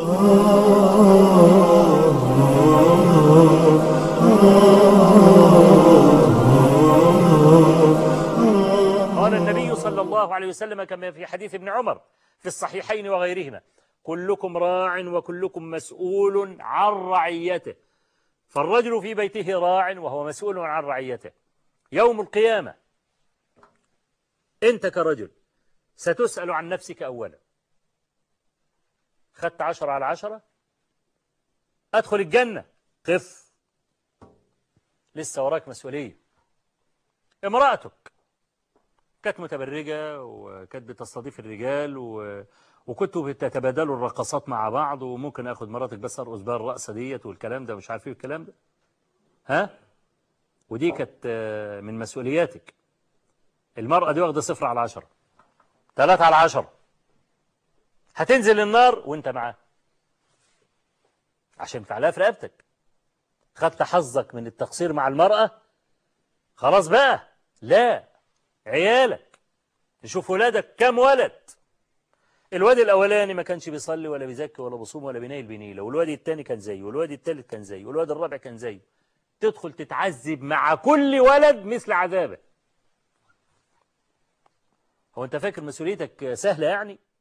قال النبي صلى الله عليه وسلم كما في حديث ابن عمر في الصحيحين وغيرهما كلكم راع وكلكم مسؤول عن رعيته فالرجل في بيته راع وهو مسؤول عن رعيته يوم القيامة أنت كرجل ستسأل عن نفسك أولا خدت عشرة على عشرة أدخل الجنة قف لسه وراك مسؤولية امرأتك كانت متبرجة وكانت بتستضيف الرجال و... وكنتوا بتتبادلوا الرقصات مع بعض وممكن اخد مراتك بس ارقص بها الرقصه ديت والكلام ده مش عارف ايه الكلام ده ها ودي كانت من مسؤولياتك المرأة دي واخدة صفر على عشرة ثلاثة على عشرة هتنزل النار وانت معاه عشان تعلقها في رقبتك خدت حظك من التقصير مع المرأة خلاص بقى لا عيالك تشوف ولادك كم ولد الواد الأولاني ما كانش بيصلي ولا بيزكي ولا بيصوم ولا بينيل بنيلة والواد التاني كان زيه والواد التالت كان زيه والواد الرابع كان زيه تدخل تتعذب مع كل ولد مثل عذابه هو انت فاكر مسؤوليتك سهلة يعني